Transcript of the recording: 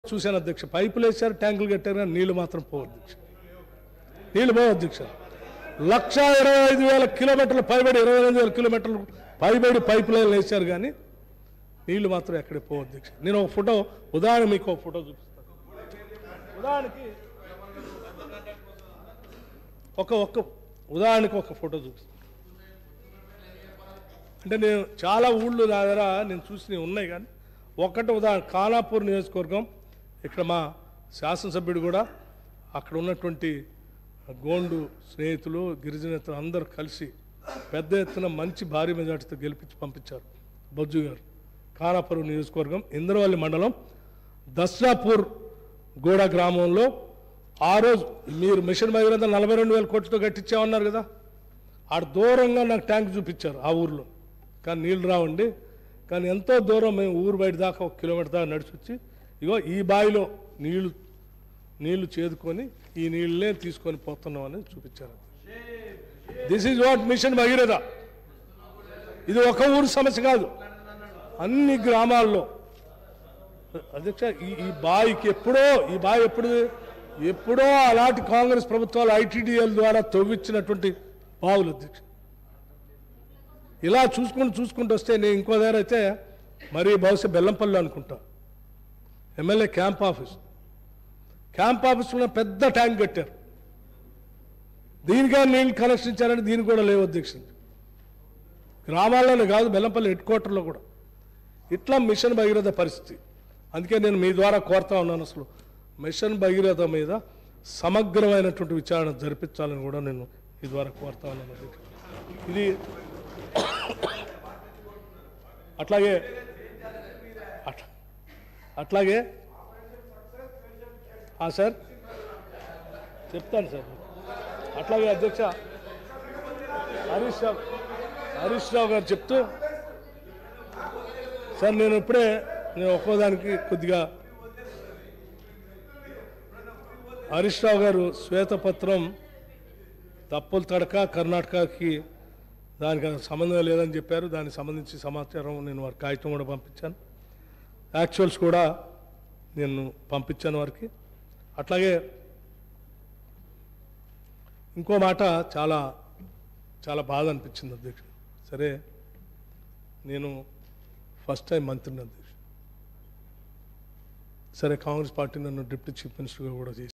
చూశాను అధ్యక్ష పైపులు వేశారు ట్యాంకులు కట్టారు కానీ నీళ్లు మాత్రం పోవు అధ్యక్ష నీళ్లు పోవు అధ్యక్ష లక్ష ఇరవై ఐదు వేల కిలోమీటర్లు పైబడి ఇరవై ఎనిమిది వేల కిలోమీటర్లు పైబడి పైప్ లైన్లు వేశారు కానీ నీళ్లు మాత్రం ఎక్కడికి పోవు అధ్యక్ష నేను ఒక ఫోటో ఉదాహరణ మీకు ఒక ఫోటో చూపిస్తాను ఉదాహరణకి ఒక ఒక్క ఉదాహరణకి ఒక ఫోటో చూపిస్తాను అంటే నేను చాలా ఊళ్ళు నా దగ్గర నేను చూసినవి ఉన్నాయి కానీ ఒక్కటి ఉదాహరణ ఖానాపూర్ నియోజకవర్గం ఇక్కడ మా శాసనసభ్యుడు కూడా అక్కడ ఉన్నటువంటి గోండు స్నేహితులు గిరిజనేతలు అందరూ కలిసి పెద్ద ఎత్తున మంచి భారీ మెజార్టీతో గెలిపించి పంపించారు బొజ్జు గారు ఖానాపురం నియోజకవర్గం ఇంద్రవల్లి మండలం దస్రాపూర్ గూడ గ్రామంలో ఆ రోజు మీరు మిషన్ భగీరథ నలభై రెండు వేల కోట్లతో కట్టించామన్నారు కదా ఆడ దూరంగా నాకు ట్యాంక్ చూపించారు ఆ ఊర్లో కానీ నీళ్ళు రావండి కానీ ఎంతో దూరం మేము ఊరు బయట దాకా ఒక కిలోమీటర్ దాకా నడిచి వచ్చి ఇగో ఈ బావిలో నీళ్లు నీళ్లు చేదుకొని ఈ నీళ్ళే తీసుకొని పోతున్నాం అని చూపించారు this is what mission Bhagiratha ఇది ఒక ఊరు సమస్య కాదు అన్ని గ్రామాల్లో అధ్యక్ష ఈ ఈ బావికి ఎప్పుడో ఈ బావి ఎప్పుడు ఎప్పుడో అలాంటి కాంగ్రెస్ ప్రభుత్వాలు ఐటీడీఎల్ ద్వారా తవ్వించినటువంటి బావులు అధ్యక్ష ఇలా చూసుకుంటూ చూసుకుంటూ వస్తే నేను ఇంకో దగ్గర అయితే మరి బహుశా బెల్లంపల్లి అనుకుంటా ఎమ్మెల్యే క్యాంప్ ఆఫీస్ క్యాంప్ ఆఫీస్లో పెద్ద ట్యాంక్ కట్టారు దీనిగా నీళ్ళు కనెక్షన్ ఇచ్చారంటే దీనికి కూడా లేవు అధ్యక్ష గ్రామాల్లోనే కాదు బెల్లంపల్లి హెడ్ క్వార్టర్లో కూడా ఇట్లా మిషన్ భగీరథ పరిస్థితి అందుకే నేను మీ ద్వారా కోరుతా ఉన్నాను అసలు మిషన్ భగీరథ మీద సమగ్రమైనటువంటి విచారణ జరిపించాలని కూడా నేను ఈ ద్వారా కోరుతా ఉన్నాను అధ్యక్ష. ఇది అట్లాగే అట్లా అట్లాగే ఆ, సార్ చెప్తాను సార్ అట్లాగే అధ్యక్ష హరీష్ రావు హరీష్ రావు గారు చెప్తూ సార్ నేను ఇప్పుడే నేను ఒక్కోదానికి కొద్దిగా హరీష్ రావు గారు శ్వేతపత్రం తప్పులు తడక కర్ణాటకకి దానికి సంబంధం లేదని చెప్పారు దానికి సంబంధించి సమాచారం నేను వారికి కాగితం కూడా పంపించాను యాక్చువల్స్ కూడా నేను పంపించాను వారికి అట్లాగే ఇంకో మాట చాలా చాలా బాధ అనిపించింది అధ్యక్ష సరే నేను ఫస్ట్ టైం మంత్రిని అధ్యక్ష సరే కాంగ్రెస్ పార్టీ నన్ను డిప్యూటీ చీఫ్ మినిస్టర్గా కూడా చేసి